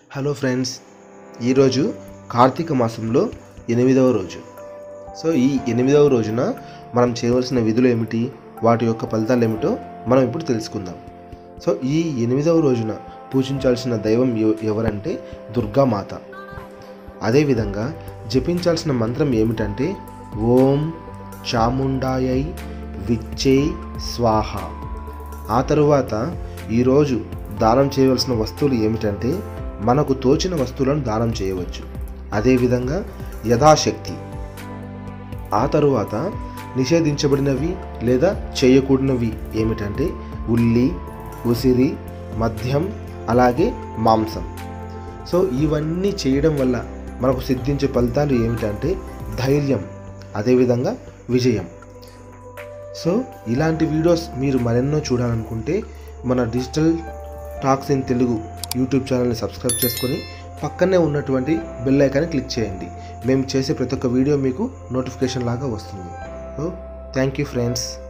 hello friends ఈరోజు కార్తీక మాసంలో ఎనిమిదవ రోజు సో ఈ ఎనిమిదవ రోజున మనం చేయవలసిన విధులు ఏమిటి వాటి యొక్క ఫలితాలు ఏమిటో మనం ఇప్పుడు తెలుసుకుందాం సో ఈ ఎనిమిదవ రోజున పూజించాల్సిన దైవం ఎవ- ఎవరంటే దుర్గామాత అదేవిధంగా జపించాల్సిన మంత్రం ఏమిటంటే ఓం చాముండాయై విచ్చే స్వాహ ఆ తరువాత ఈరోజు దానం చేయవలసిన వస్తువులు ఏమిటంటే మనకు తోచిన వస్తువులను దానం చేయవచ్చు అదేవిధంగా యథాశక్తి ఆ తరువాత నిషేధించబడినవి లేదా చేయకూడనివి ఏమిటంటే ఉల్లి ఉసిరి మద్యం అలాగే మాంసం సో ఇవన్నీ చేయడం వల్ల మనకు సిద్ధించే ఫలితాలు ఏమిటంటే ధైర్యం అదేవిధంగా విజయం సో ఇలాంటి వీడియోస్ మీరు మరెన్నో చూడాలనుకుంటే మన digital talks in Telugu YouTube ఛానల్ని సబ్స్క్రైబ్ చేసుకొని పక్కనే ఉన్నటువంటి బెల్ ఐకాన్ని క్లిక్ చేయండి మేము చేసే ప్రతి ఒక్క వీడియో మీకు నోటిఫికేషన్ లాగా వస్తుంది సో థ్యాంక్ యూ ఫ్రెండ్స్